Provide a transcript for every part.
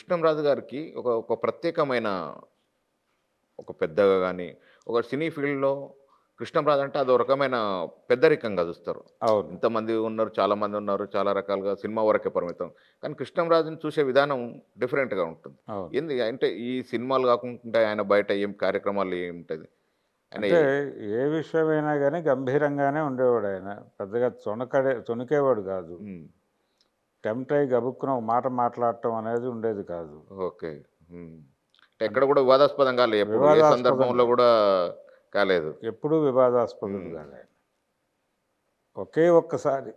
కృష్ణంరాజు గారికి ఒక ఒక ప్రత్యేకమైన ఒక పెద్దగా కానీ ఒక సినీ ఫీల్డ్లో కృష్ణంరాజు అంటే అదో రకమైన పెద్దరికంగా చూస్తారు అవును ఇంతమంది ఉన్నారు చాలా మంది ఉన్నారు చాలా రకాలుగా సినిమా వరకే పరిమితం కానీ కృష్ణంరాజుని చూసే విధానం డిఫరెంట్గా ఉంటుంది అవును ఏంది అంటే ఈ సినిమాలు కాకుండా ఆయన బయట ఏం కార్యక్రమాలు ఏముంటుంది ఆయన అంటే ఏ విషయమైనా కానీ గంభీరంగానే ఉండేవాడు ఆయన పెద్దగా తొనకడే తొనికేవాడు కాదు ఉమ్, టెంప్ట్ అయ్యి గబుక్కున ఒక మాట మాట్లాడటం అనేది ఉండేది కాదు ఓకే ఉమ్. అంటే ఎక్కడ కూడా వివాదాస్పదం కాలేదు ఎప్పుడు ఏ వివాదాస్పదం సందర్భంలో కూడా కాలేదు ఎప్పుడూ వివాదాస్పదుడు మ్మ్. కాదు ఆయన ఒకే ఒక్కసారి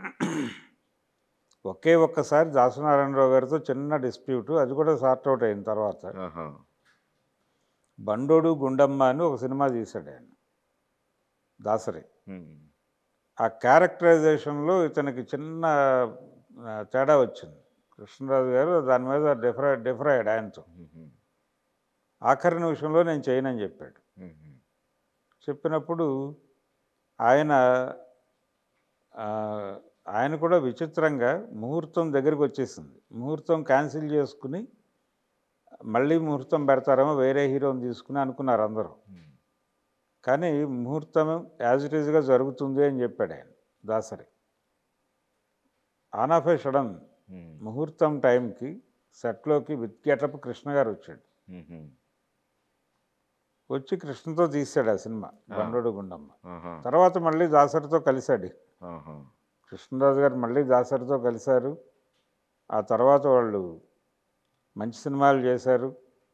ఒకే ఒక్కసారి దాసనారాయణరావు గారితో చిన్న డిస్ప్యూట్ అది కూడా సార్ట్ అవుట్ అయిన తర్వాత ఆహా. బండోడు గుండమ్మ అని ఒక సినిమా తీశాడు ఆయన దాసరి ఉమ్, ఆ క్యారెక్టరైజేషన్లో ఇతనికి చిన్న ఆ, తేడా వచ్చింది కృష్ణరాజు గారు దాని మీద డిఫరై డిఫర్ అయ్యాడు ఆయనతో ఉమ్, ఆఖరి నిమిషంలో నేను చేయనని చెప్పాడు ఉమ్, చెప్పినప్పుడు ఆయన ఆ, ఆయన కూడా విచిత్రంగా ముహూర్తం దగ్గరికి వచ్చేసింది ముహూర్తం క్యాన్సిల్ చేసుకుని మళ్ళీ ముహూర్తం పెడతారేమో వేరే హీరోని తీసుకుని అనుకున్నారు అందరూ ఉమ్. కానీ ముహూర్తం యాజ్ ఇట్ ఈజ్గా జరుగుతుంది అని చెప్పాడు ఆయన Dasari all of a sudden um, ముహూర్తం టైంకి సెట్లోకి విత్ గెటప్ కృష్ణ గారు వచ్చాడు ఉమ్, ఉమ్. వచ్చి కృష్ణతో తీశాడు ఆ సినిమా బండోడు గుండమ్మ ఆహా, తర్వాత మళ్ళీ దాసరితో కలిశాడు ఆహా. కృష్ణరాజు గారు మళ్ళీ దాసరితో కలిశారు ఆ తర్వాత వాళ్ళు మంచి సినిమాలు చేశారు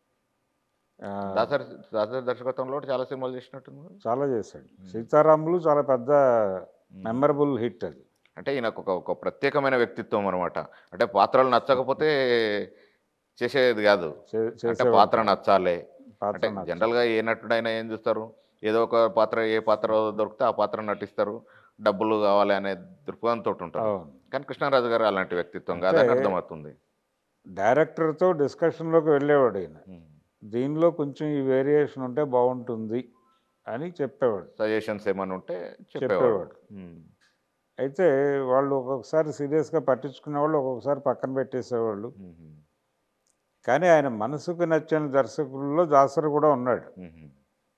ఆ, దాసరి దాసరి దర్శకత్వంలో కూడా చాలా సినిమాలు చేసినట్టుంది కదా? చాలా చేశాడు సీతారాములు చాలా పెద్ద మెమరబుల్ హిట్ అది అంటే ఈయనకు ఒక ఒక ప్రత్యేకమైన వ్యక్తిత్వం అనమాట అంటే పాత్రలు నచ్చకపోతే చేసేది కాదు చే- అంటే చేసేవాడు. పాత్ర నచ్చాలి పాత్ర అంటే నచ్చ- జనరల్గా ఏ నటుడైనా ఏం చూస్తారు ఏదో ఒక పాత్ర ఏ పాత్ర దొరికితే ఆ పాత్ర నటిస్తారు డబ్బులు కావాలి అనే దృక్పథంతో ఉంటారు అవును కానీ కృష్ణరాజు గారు అలాంటి వ్యక్తిత్వం కాదని అంటే- అర్థమవుతుంది డైరెక్టర్తో డిస్కషన్లోకి వెళ్ళేవాడు ఈయన దీనిలో కొంచెం ఈ వేరియేషన్ ఉంటే బాగుంటుంది అని చెప్పేవాడు సజెషన్స్ ఏమైనా ఉంటే చెప్పేవాడు చెప్పేవాడు. ఉమ్. అయితే వాళ్ళు ఒక్కొక్కసారి సీరియస్గా పట్టించుకునే వాళ్ళు ఒక్కొక్కసారి పక్కన పెట్టేసేవాళ్ళు ఉమ్. కానీ ఆయన మనసుకు నచ్చిన దర్శకుల్లో దాసరి కూడా ఉన్నాడు ఉమ్.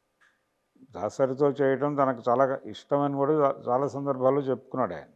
దాసరితో చేయడం తనకు చాలా ఇష్టమని కూడా చా- చాలా సందర్భాల్లో చెప్పుకున్నాడు ఆయన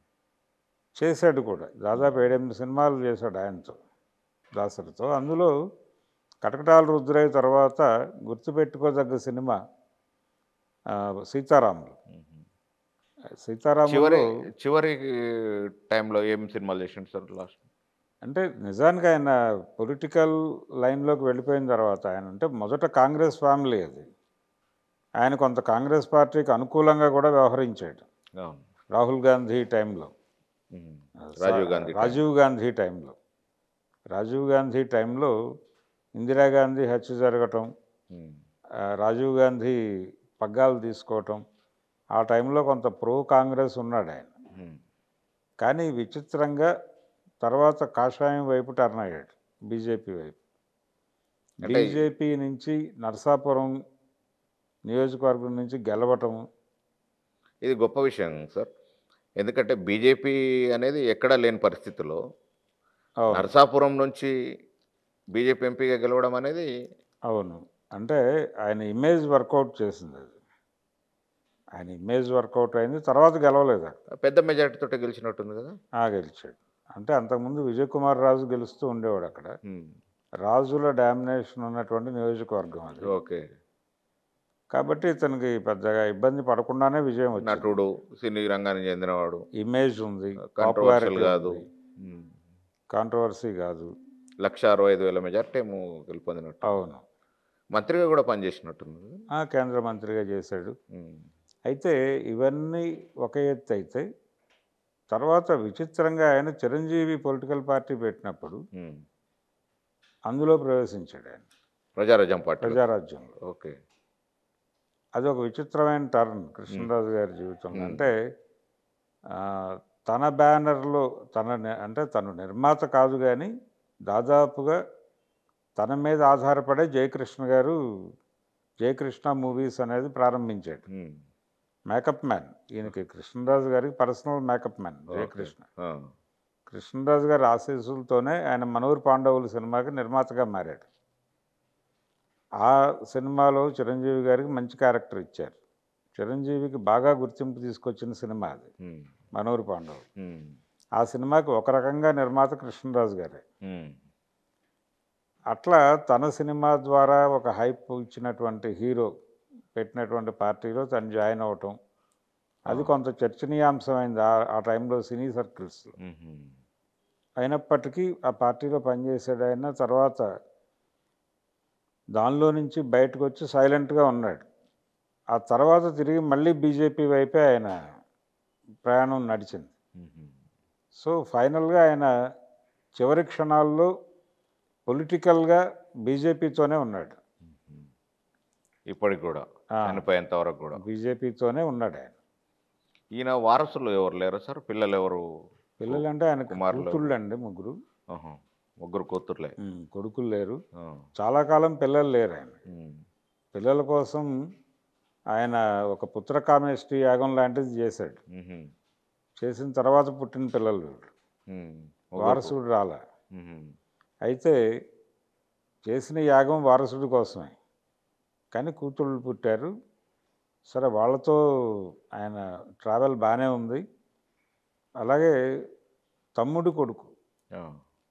చేశాడు కూడా దాదాపు ఏడెనిమిది సినిమాలు చేశాడు ఆయనతో దాసరితో అందులో కటకటాల రుద్రయ్య తర్వాత గుర్తుపెట్టుకోదగ్గ సినిమా ఆ, సీతారాములు ఉమ్. చివరి సీతారాములు చివరి టైంలో ఏం సినిమాలు చేసిండు సార్ లాస్ట్ అంటే నిజానికి ఆయన పొలిటికల్ లైన్లోకి వెళ్ళిపోయిన తర్వాత ఆయన అంటే మొదట కాంగ్రెస్ ఫ్యామిలీ అది ఆయన కొంత కాంగ్రెస్ పార్టీకి అనుకూలంగా కూడా వ్యవహరించాడు అవును రాహుల్ గాంధీ టైంలో ఉమ్. రాజీవ్ గాంధీ రాజీవ్ గాంధీ టైంలో రాజీవ్ గాంధీ టైంలో ఇందిరాగాంధీ హత్య జరగటం ఉమ్. ఆ, రాజీవ్ గాంధీ పగ్గాలు తీసుకోవటం ఆ టైంలో కొంత ప్రో కాంగ్రెస్ ఉన్నాడు ఆయన ఉమ్. కానీ విచిత్రంగా తర్వాత కాషాయం వైపు టర్న్ అయ్యాడు బీజేపీ వైపు అంటే- బీజేపీ నుంచి నరసాపురం నియోజకవర్గం నుంచి గెలవటం ఇది గొప్ప విషయం సార్ ఎందుకంటే బీజేపీ అనేది ఎక్కడా లేని పరిస్థితిలో అవును నరసాపురం నుంచి బీజేపీ ఎంపీగా గెలవడం అనేది అవును అంటే ఆయన ఇమేజ్ వర్కౌట్ చేసింది అది ఆయన ఇమేజ్ వర్కౌట్ అయింది తర్వాత గెలవలేదు అక్కడ. పెద్ద మెజారిటీతో గెలిచినట్టుంది కదా ఆ గెలిచాడు అంటే అంతకుముందు విజయ్ కుమార్ రాజు గెలుస్తూ ఉండేవాడు అక్కడ ఉమ్. రాజుల డామినేషన్ ఉన్నటువంటి నియోజకవర్గం అది ఓకే కాబట్టి ఇతనికి పెద్దగా ఇబ్బంది పడకుండానే విజయం వచ్చింది నటుడు సినీ రంగానికి చెందినవాడు ఇమేజ్ ఉంది కంట్రవర్షియల్ కాదు ఉమ్. కాంట్రవర్సీ కాదు లక్ష అరవై ఐదు వేల మెజార్టీ ఏమో గెలుపొందినట్టు అవును మంత్రిగా కూడా పనిచేసినట్టుంది కదా? ఆ కేంద్ర మంత్రిగా చేశాడు ఉమ్. అయితే ఇవన్నీ ఒక ఎత్తు అయితే తర్వాత విచిత్రంగా ఆయన చిరంజీవి పొలిటికల్ పార్టీ పెట్టినప్పుడు ఉమ్. అందులో ప్రవేశించాడు ఆయన ప్రజారాజ్యం పార్టీ ప్రజారాజ్యంలో ఓకే అది ఒక విచిత్రమైన టర్న్ కృష్ణరాజు గారి జీవితంలో మ్మ్. అంటే ఆ, తన బ్యానర్లో తన ని- అంటే తను నిర్మాత కాదు కానీ దాదాపుగా తన మీద ఆధారపడే జయకృష్ణ గారు జయకృష్ణ మూవీస్ అనేది ప్రారంభించాడు ఉమ్. మేకప్ మ్యాన్ ఈయనకి కృష్ణరాజు గారికి personal makeup man okay. Jayakrishna ఆ. కృష్ణరాజు గారి ఆశీస్సులతోనే ఆయన మనూరు పాండవులు సినిమాకి నిర్మాతగా మారాడు ఆ సినిమాలో చిరంజీవి గారికి మంచి క్యారెక్టర్ ఇచ్చారు చిరంజీవికి బాగా గుర్తింపు తీసుకొచ్చిన సినిమా అది ఉమ్, మనూరు పాండవులు ఉమ్, ఆ సినిమాకి ఒక రకంగా నిర్మాత కృష్ణరాజు గారే ఉమ్, అట్లా తన సినిమా ద్వారా ఒక హైప్ ఇచ్చినటువంటి హీరో పెట్టినటువంటి పార్టీలో తను జాయిన్ అవటం అది కొంత చర్చనీయాంశమైంది ఆ ఆ టైంలో సినీ సర్కిల్స్లో ఉమ్, అయినప్పటికీ ఆ పార్టీలో పనిచేసాడు ఆయన తర్వాత దానిలో నుంచి బయటకు వచ్చి సైలెంట్గా ఉన్నాడు ఆ తర్వాత తిరిగి మళ్ళీ బీజేపీ వైపే ఆయన ప్రయాణం నడిచింది ఉమ్, సో ఫైనల్గా ఆయన చివరి క్షణాల్లో పొలిటికల్గా బీజేపీతోనే ఉన్నాడు ఉమ్. ఇప్పటికి కూడా ఆ. చనిపోయేంత వరకు కూడా బీజేపీతోనే ఉన్నాడు ఆయన ఈయన వారసులు ఎవరు లేరు సార్ పిల్లలు ఎవరు పిల్లలంటే ఆయన కుమారులు. కూతుళ్ళు అండి ముగ్గురు ఆహా. ముగ్గురు కూతుర్లే ఉమ్, కొడుకులు లేరు ఆ, చాలా కాలం పిల్లలు లేరు ఆయన ఉమ్, పిల్లల కోసం ఆయన ఒక పుత్రకామేష్టి యాగం లాంటిది చేశాడు ఉమ్, చేసిన తర్వాత పుట్టిన పిల్లలు వీళ్ళు. ఉమ్, ముగ్గురు. వారసుడు రాలా ఉమ్, అయితే చేసిన యాగం వారసుడి కోసమే కానీ కూతుళ్ళు పుట్టారు సరే వాళ్ళతో ఆయన ట్రావెల్ బాగానే ఉంది అలాగే తమ్ముడు కొడుకు ఆ,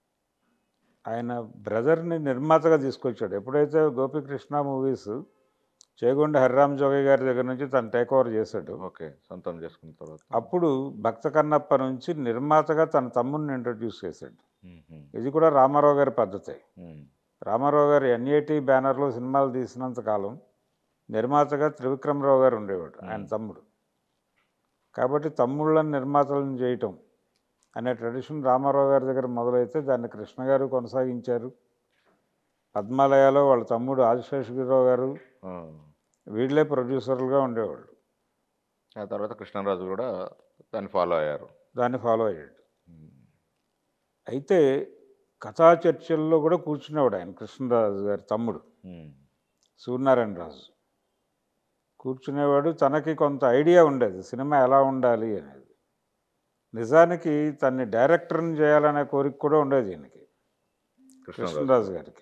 ఆయన బ్రదర్ని నిర్మాతగా తీసుకొచ్చాడు ఎప్పుడైతే గోపికృష్ణ మూవీస్ చేగొండ హరిరామ్ జోగి గారి దగ్గర నుంచి తను టేక్ ఓవర్ చేశాడు ఓకే సొంతం చేసుకున్న తర్వాత అప్పుడు భక్త కన్నప్ప నుంచి నిర్మాతగా తన తమ్ముడిని ఇంట్రడ్యూస్ చేశాడు ఉమ్, ఉమ్, ఇది కూడా రామారావు గారి పద్ధతే ఉమ్, రామారావు గారు ఎన్ఏటి బ్యానర్లో సినిమాలు తీసినంత కాలం నిర్మాతగా త్రివిక్రమరావు గారు ఉండేవాడు ఆయన తమ్ముడు కాబట్టి తమ్ముళ్ళని నిర్మాతలను చేయటం అనే ట్రెడిషన్ రామారావు గారి దగ్గర మొదలైతే దాన్ని కృష్ణ గారు కొనసాగించారు పద్మాలయాలో వాళ్ళ తమ్ముడు ఆదిశేషగిరిరావు గారు ఆ. వీళ్ళే ప్రొడ్యూసర్లుగా ఉండేవాళ్ళు ఆ తర్వాత కృష్ణరాజు కూడా దాన్ని ఫాలో అయ్యారు దాన్ని ఫాలో అయ్యాడు ఉమ్, అయితే కథా చర్చల్లో కూడా కూర్చునేవాడు ఆయన కృష్ణరాజు గారి తమ్ముడు ఉమ్, సూర్యనారాయణ రాజు కూర్చునేవాడు తనకి కొంత ఐడియా ఉండేది సినిమా ఎలా ఉండాలి అనేది నిజానికి తన్ని డైరెక్టర్ని చేయాలనే కోరిక కూడా ఉండేది ఈయనకి కృష్ణరాజు కృష్ణరాజు గారికి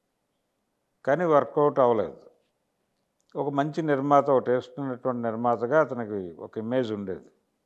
కానీ వర్కౌట్ అవ్వలేదు ఒక మంచి నిర్మాత ఒక టేస్ట్ ఉన్నటువంటి నిర్మాతగా అతనికి ఒక ఇమేజ్ ఉండేది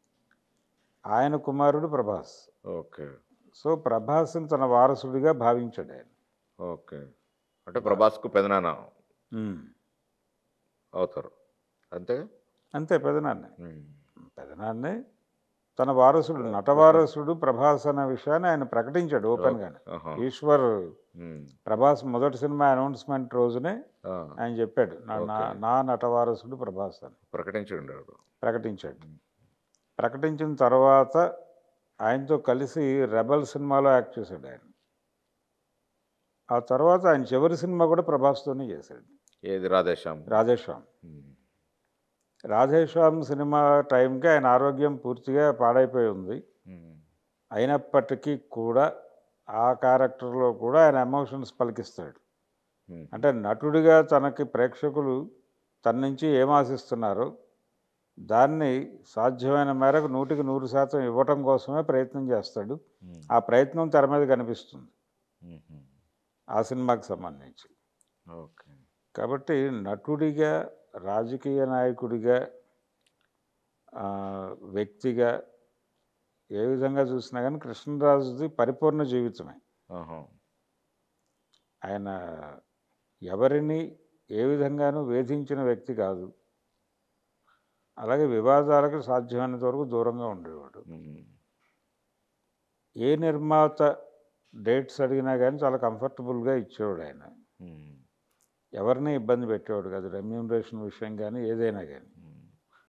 ఆయన కుమారుడు ప్రభాస్ ఓకే సో ప్రభాస్ని తన వారసుడిగా భావించాడు ఆయన ఓకే అంటే ప్రభాస్కు పెదనాన్న ఉమ్. అవుతారు అంతే అంతే పెదనాన్నే ఉమ్, పెదనాన్నే తన వారసుడు నటవారసుడు ప్రభాస్ అనే విషయాన్ని ఆయన ప్రకటించాడు ఓపెన్గానే ఆహా, ఈశ్వర్ ఉమ్, ప్రభాస్ మొదటి సినిమా అనౌన్స్మెంట్ రోజునే ఆ, ఆయన చెప్పాడు నా నా- ఓకే. నా నటవారసుడు ప్రభాస్ అని ప్రకటించి ఉండేవాడు ప్రకటించాడు ప్రకటించిన తర్వాత ఆయనతో కలిసి రెబల్ సినిమాలో యాక్ట్ చేశాడు ఆయన ఆ తర్వాత ఆయన చివరి సినిమా కూడా ప్రభాస్తోనే చేశాడు ఏది రాధేశ్యామ్ రాధేశ్యామ్ ఉమ్, రాధేశ్యామ్ సినిమా టైంకి ఆయన ఆరోగ్యం పూర్తిగా పాడైపోయి ఉంది ఉమ్, అయినప్పటికీ కూడా ఆ క్యారెక్టర్లో కూడా ఆయన ఎమోషన్స్ పలికిస్తాడు ఉమ్, అంటే నటుడిగా తనకి ప్రేక్షకులు తన నుంచి ఏం ఆశిస్తున్నారో దాన్ని సాధ్యమైన మేరకు నూటికి నూరు శాతం ఇవ్వటం కోసమే ప్రయత్నం చేస్తాడు ఉమ్, ఆ ప్రయత్నం తెర మీద కనిపిస్తుంది ఉమ్, ఉమ్, ఆ సినిమాకి సంబంధించి ఓకే కాబట్టి నటుడిగా రాజకీయ నాయకుడిగా ఆ, వ్యక్తిగా ఏ విధంగా చూసినా కానీ కృష్ణరాజుది పరిపూర్ణ జీవితమే ఆహా, ఆయన ఎవరిని ఏ విధంగానూ వేధించిన వ్యక్తి కాదు అలాగే వివాదాలకు సాధ్యమైనంత వరకు దూరంగా ఉండేవాడు ఉమ్, ఏ నిర్మాత డేట్స్ అడిగినా కానీ చాలా కంఫర్టబుల్గా ఇచ్చేవాడు ఆయన ఉమ్, ఎవరిని ఇబ్బంది పెట్టేవాడు కాదు రెమ్యూనరేషన్ విషయం కానీ ఏదైనా కానీ